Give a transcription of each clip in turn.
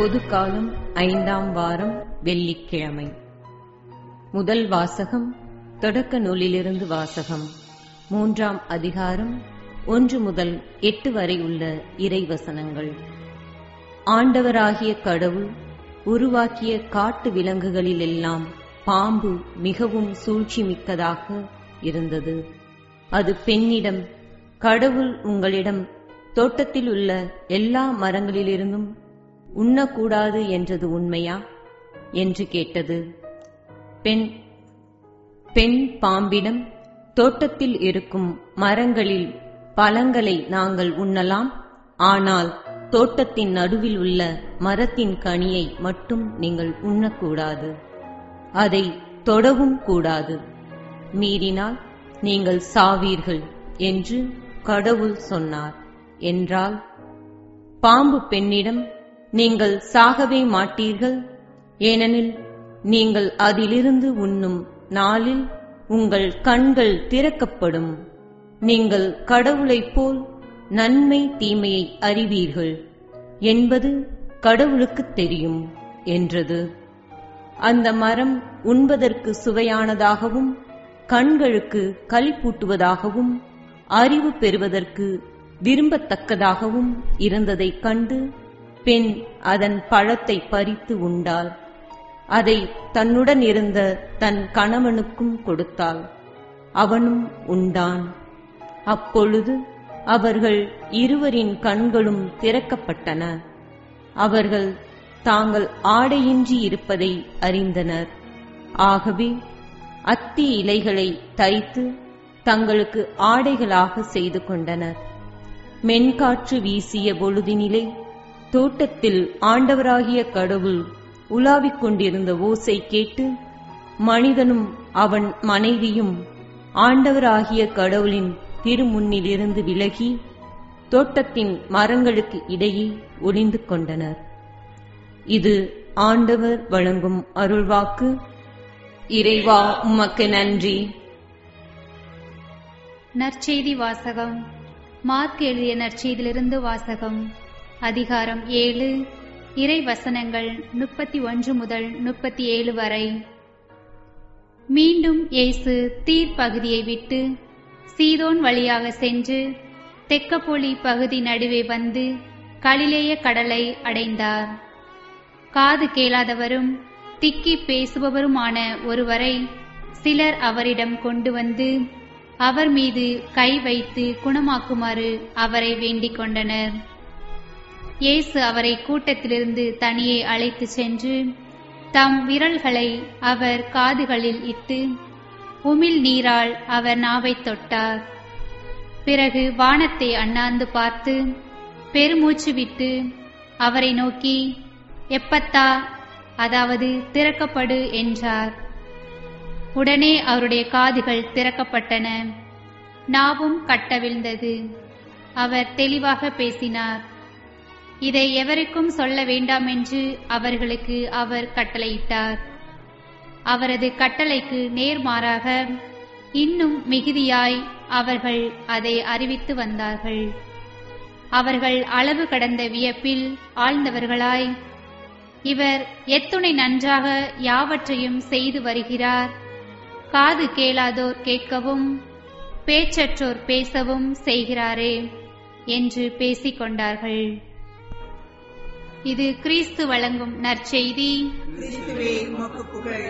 பொதுக்காலம் ஐந்தாம் வாரம் வெள்ளிக்கிழமை முதல் வாசகம் தொடக்க நூலிலிருந்து வாசகம் மூன்றாம் அதிகாரம் ஒன்று முதல் எட்டு வரை உள்ள இறைவசனங்கள் ஆண்டவராகிய கடவுள் உருவாக்கிய காட்டு விலங்குகளிலெல்லாம் பாம்பு மிகவும் சூழ்ச்சி மிக்கதாக இருந்தது அது பெண்ணிடம் கடவுள் உங்களிடம் தோட்டத்தில் உள்ள எல்லா மரங்களிலிருந்தும் உண்ணக்கூடாது என்றது உண்மையா என்று கேட்டது பெண் பெண் பாம்பிடம் தோட்டத்தில் இருக்கும் மரங்களில் பழங்களை நாங்கள் உண்ணலாம் ஆனால் தோட்டத்தின் நடுவில் உள்ள மரத்தின் கனியை மட்டும் நீங்கள் உண்ணக்கூடாது அதை தொடவும் கூடாது மீறினால் நீங்கள் சாவீர்கள் என்று கடவுள் சொன்னார் என்றால் பாம்பு பெண்ணிடம் நீங்கள் சாகவே மாட்டீர்கள் ஏனெனில் நீங்கள் அதிலிருந்து உண்ணும் நாளில் உங்கள் கண்கள் திறக்கப்படும் நீங்கள் கடவுளைப் போல் நன்மை தீமையை அறிவீர்கள் என்பது கடவுளுக்குத் தெரியும் என்றது அந்த மரம் உண்பதற்கு சுவையானதாகவும் கண்களுக்கு களிப்பூட்டுவதாகவும் அறிவு பெறுவதற்கு விரும்பத்தக்கதாகவும் இருந்ததைக் கண்டு பெண் அதன் பழத்தை பறித்து உண்டாள் அதை தன்னுடன் இருந்த தன் கணவனுக்கும் கொடுத்தாள் அவனும் உண்டான் அப்பொழுது அவர்கள் இருவரின் கண்களும் திறக்கப்பட்டன அவர்கள் தாங்கள் ஆடையின்றி இருப்பதை அறிந்தனர் ஆகவே அத்தி இலைகளை தைத்து தங்களுக்கு ஆடைகளாக செய்து கொண்டனர் மென்காற்று வீசிய பொழுதினிலே தோட்டத்தில் ஆண்டவராகிய கடவுள் உலாவிக் கொண்டிருந்த ஓசை கேட்டு மனிதனும் அவன் மனைவியும் ஆண்டவராகிய கடவுளின் திருமுன்னிலிருந்து விலகி தோட்டத்தின் மரங்களுக்கு இடையே ஒளிந்து கொண்டனர் இது ஆண்டவர் வழங்கும் அருள்வாக்கு இறைவா உமக்கு நன்றி நற்செய்தி வாசகம் மார்க் எழுதிய நற்செய்தியிலிருந்து வாசகம் அதிகாரம் ஏழு இறை வசனங்கள் முப்பத்தி ஒன்று முதல் முப்பத்தி ஏழு வரை மீண்டும் இயேசு தீர் பகுதியை விட்டு சீதோன் வழியாக சென்று தெக்கப்பொலி பகுதி நடுவே வந்து கலிலேய கடலை அடைந்தார் காது கேளாதவரும் திக்கி பேசுபவருமான ஒருவரை சிலர் அவரிடம் கொண்டு வந்து அவர் மீது கை வைத்து குணமாக்குமாறு அவரை வேண்டிக் கொண்டனர் இயேசு அவரை கூட்டத்திலிருந்து தனியே அழைத்து சென்று தம் விரல்களை அவர் காதுகளில் இட்டு உமிழ் நீரால் அவர் நாவைத் தொட்டார் பிறகு வானத்தை அண்ணாந்து பார்த்து பெருமூச்சு விட்டு அவரை நோக்கி எப்பத்தா அதாவது திறக்கப்படு என்றார் உடனே அவருடைய காதுகள் திறக்கப்பட்டன நாவும் கட்டவிழ்ந்தது அவர் தெளிவாக பேசினார் இதை எவருக்கும் சொல்ல வேண்டாம் என்று அவர்களுக்கு அவர் கட்டளையிட்டார் அவரது கட்டளைக்கு நேர்மாறாக இன்னும் மிகுதியாய் அவர்கள் அதை அறிவித்து வந்தார்கள் அவர்கள் அளவு கடந்த வியப்பில் ஆழ்ந்தவர்களாய் இவர் எத்துணை நன்றாக யாவற்றையும் செய்து வருகிறார் காது கேளாதோர் கேட்கவும் பேச்சற்றோர் பேசவும் செய்கிறாரே என்று பேசிக் கொண்டார்கள் இது கிறிஸ்து வழங்கும் நற்செய்தி கிறிஸ்துவே உமக்கு புகழ்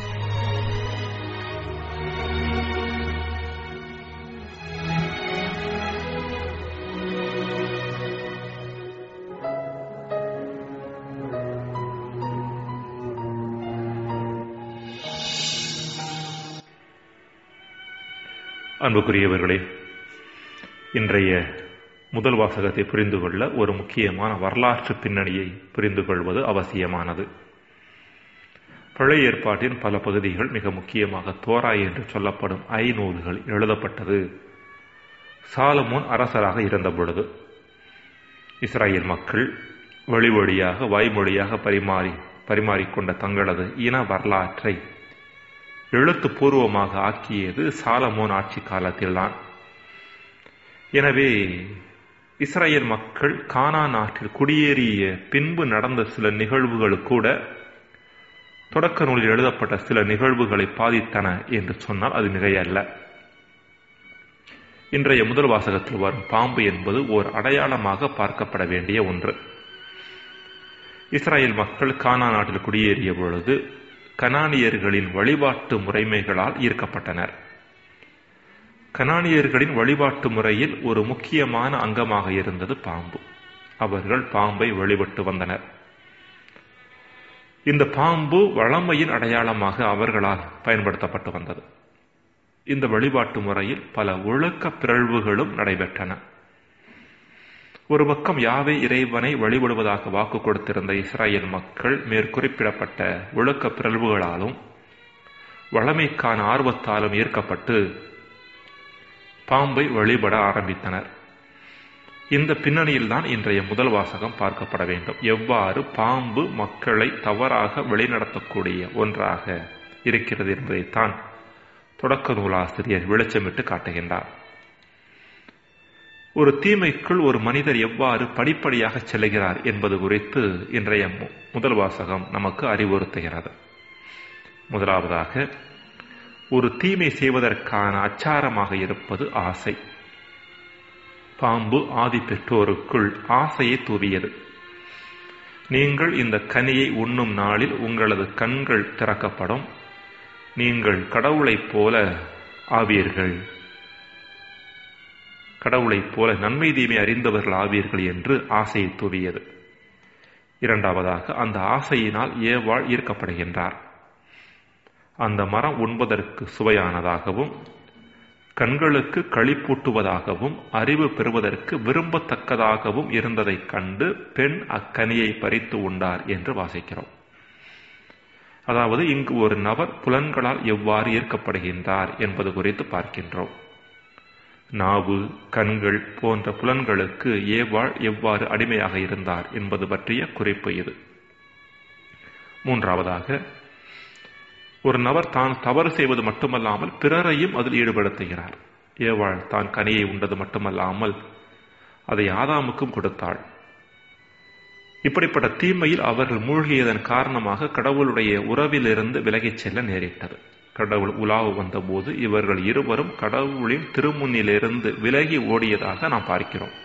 அன்புக்குரியவர்களே இன்றைய முதல் வாசகத்தை புரிந்து கொள்ள ஒரு முக்கியமான வரலாற்று பின்னணியை புரிந்து கொள்வது அவசியமானது பழைய ஏற்பாட்டின் பல பகுதிகள் மிக முக்கியமாக தோராய் என்று சொல்லப்படும் ஐநூல்கள் எழுதப்பட்டது சாலமோன் அரசராக இருந்த பொழுது இஸ்ராயேல் மக்கள் வழி வழியாக வாய்மொழியாக பரிமாறி பரிமாறிக்கொண்ட தங்களது இன வரலாற்றை எழுத்துப்பூர்வமாக ஆக்கியது சாலமோன் ஆட்சி காலத்தில்தான் எனவே இஸ்ரேல் மக்கள் கானா நாட்டில் குடியேறிய பின்பு நடந்த சில நிகழ்வுகள் கூட தொடக்க நூலில் எழுதப்பட்ட சில நிகழ்வுகளை பாதித்தன என்று சொன்னால் அது மிகையல்ல இன்றைய முதல் வாசகத்தில் வரும் பாம்பு என்பது ஓர் அடையாளமாக பார்க்கப்பட வேண்டிய ஒன்று இஸ்ரேல் மக்கள் கானா நாட்டில் குடியேறிய பொழுது கனானியர்களின் வழிபாட்டு முறைமைகளால் ஈர்க்கப்பட்டனர் கனானியர்களின் வழிபாட்டு முறையில் ஒரு முக்கியமான அங்கமாக இருந்தது பாம்பு அவர்கள் பாம்பை வழிபட்டு வந்தனர் இந்த பாம்பு வளமையின் அடையாளமாக அவர்களால் பயன்படுத்தப்பட்டு வந்தது இந்த வழிபாட்டு முறையில் பல ஒழுக்க பிறழ்வுகளும் நடைபெற்றன ஒரு பக்கம் யாவே இறைவனை வழிபடுவதாக வாக்கு கொடுத்திருந்த இஸ்ராயல் மக்கள் மேற்குறிப்பிடப்பட்ட ஒழுக்க பிறழ்வுகளாலும் வளமைக்கான ஆர்வத்தாலும் ஈர்க்கப்பட்டு பாம்பை வழிபட ஆரம்பித்தனர் இந்த பின்னணியில்தான் இன்றைய முதல் வாசகம் பார்க்கப்பட வேண்டும் எவ்வாறு பாம்பு மக்களை தவறாக வழிநடத்தக்கூடிய ஒன்றாக இருக்கிறது என்பதைத்தான் தொடக்க நூலாசிரியர் வெளிச்சமிட்டு காட்டுகின்றார் ஒரு தீமைக்குள் ஒரு மனிதர் எவ்வாறு படிப்படியாக செல்லுகிறார் என்பது குறித்து இன்றைய முதல் வாசகம் நமக்கு அறிவுறுத்துகிறது முதலாவதாக ஒரு தீமை செய்வதற்கான அச்சாரமாக இருப்பது ஆசை பாம்பு ஆதி பெற்றோருக்குள் ஆசையை தூவியது நீங்கள் இந்த கனியை உண்ணும் நாளில் உங்களது கண்கள் திறக்கப்படும் நீங்கள் கடவுளைப் போல ஆவீர்கள் கடவுளைப் போல நன்மை தீமை அறிந்தவர்கள் ஆவீர்கள் என்று ஆசையை தூவியது இரண்டாவதாக அந்த ஆசையினால் ஏவாள் ஈர்க்கப்படுகின்றார் அந்த மரம் உண்பதற்கு சுவையானதாகவும் கண்களுக்கு களிப்பூட்டுவதாகவும் அறிவு பெறுவதற்கு விரும்பத்தக்கதாகவும் இருந்ததைக் கண்டு பெண் அக்கனியை பறித்து உண்டார் என்று வாசிக்கிறோம் அதாவது இங்கு ஒரு நபர் புலன்களால் எவ்வாறு ஈர்க்கப்படுகின்றார் என்பது குறித்து பார்க்கின்றோம் நாவு கண்கள் போன்ற புலன்களுக்கு ஏவாள் எவ்வாறு அடிமையாக இருந்தார் என்பது பற்றிய குறிப்பு இது மூன்றாவதாக ஒரு நபர் தான் தவறு செய்வது மட்டுமல்லாமல் பிறரையும் அதில் ஈடுபடுத்துகிறார் ஏவாள் தான் கனியை உண்டது மட்டுமல்லாமல் அதை ஆதாமுக்கும் கொடுத்தாள் இப்படிப்பட்ட தீமையில் அவர்கள் மூழ்கியதன் காரணமாக கடவுளுடைய உறவிலிருந்து விலகிச் செல்ல நேரிட்டது கடவுள் உலாவு வந்தபோது இவர்கள் இருவரும் கடவுளின் திருமுன்னிலிருந்து விலகி ஓடியதாக நாம் பார்க்கிறோம்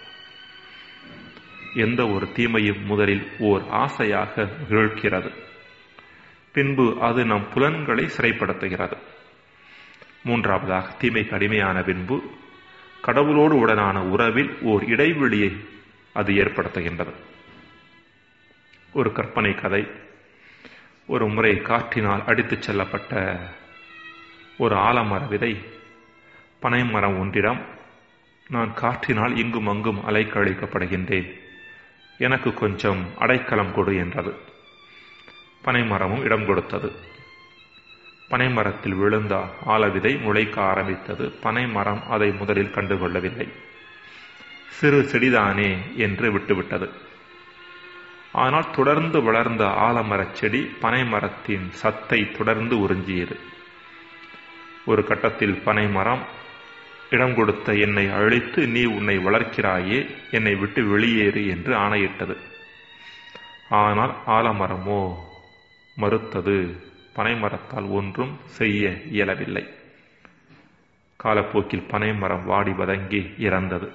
எந்த ஒரு தீமையும் முதலில் ஓர் ஆசையாக நிகழ்கிறது பின்பு அது நம் புலன்களை சிறைப்படுத்துகிறது மூன்றாவதாக தீமைக்கு அடிமையான பின்பு கடவுளோடு உடனான உறவில் ஓர் இடைவெளியை அது ஏற்படுத்துகின்றது ஒரு கற்பனை கதை ஒரு முறை காற்றினால் அடித்துச் செல்லப்பட்ட ஒரு ஆலமர விதை பனைமரம் ஒன்றிடம் நான் காற்றினால் இங்கும் அங்கும் அலைக்கழிக்கப்படுகின்றேன் எனக்கு கொஞ்சம் அடைக்கலம் கொடு என்றது பனைமரமும் இடம் கொடுத்தது பனைமரத்தில் விழுந்த ஆலவிதை முளைக்க ஆரம்பித்தது பனைமரம் அதை முதலில் கண்டுகொள்ளவில்லை சிறு செடிதானே என்று விட்டுவிட்டது ஆனால் தொடர்ந்து வளர்ந்த ஆலமரச் செடி பனைமரத்தின் சத்தை தொடர்ந்து உறிஞ்சியது ஒரு கட்டத்தில் பனைமரம் இடம் கொடுத்த என்னை அழித்து நீ உன்னை வளர்க்கிறாயே என்னை விட்டு வெளியேறு என்று ஆணையிட்டது ஆனால் ஆலமரமோ மறுத்தது பனைமரத்தால் ஒன்றும் செய்ய இயலவில்லை காலப்போக்கில் பனைமரம் வாடி வதங்கி இறந்தது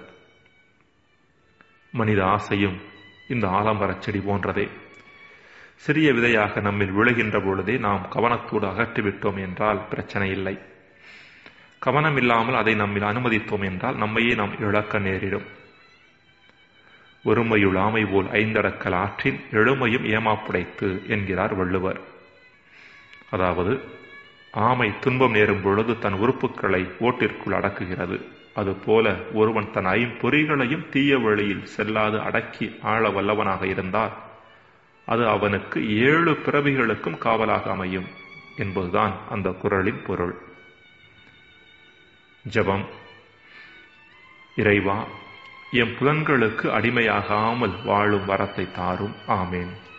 மனித ஆசையும் இந்த ஆலமரச் செடி போன்றதே சிறிய விதையாக நம்மில் விழுகின்ற பொழுதே நாம் கவனத்தோடு அகற்றிவிட்டோம் என்றால் பிரச்சனை இல்லை கவனம் இல்லாமல் அதை நம்மில் அனுமதித்தோம் என்றால் நம்மையே நாம் இழக்க நேரிடும் ஒருமையுள் ஆமை போல் ஐந்தடக்கல் ஆற்றின் எழுமையும் ஏமாப்புடைத்து என்கிறார் வள்ளுவர் அதாவது ஆமை துன்பம் நேரும் பொழுது தன் உறுப்புகளை ஓட்டிற்குள் அடக்குகிறது அதுபோல ஒருவன் தன் ஐம்பொறிகளையும் தீய வழியில் செல்லாது அடக்கி ஆள வல்லவனாக இருந்தால் அது அவனுக்கு ஏழு பிறவிகளுக்கும் காவலாக அமையும் என்பதுதான் அந்த குரலின் பொருள் ஜபம் இறைவா எம் புலன்களுக்கு அடிமையாகாமல் வாழும் வரத்தை தாரும் ஆமேன்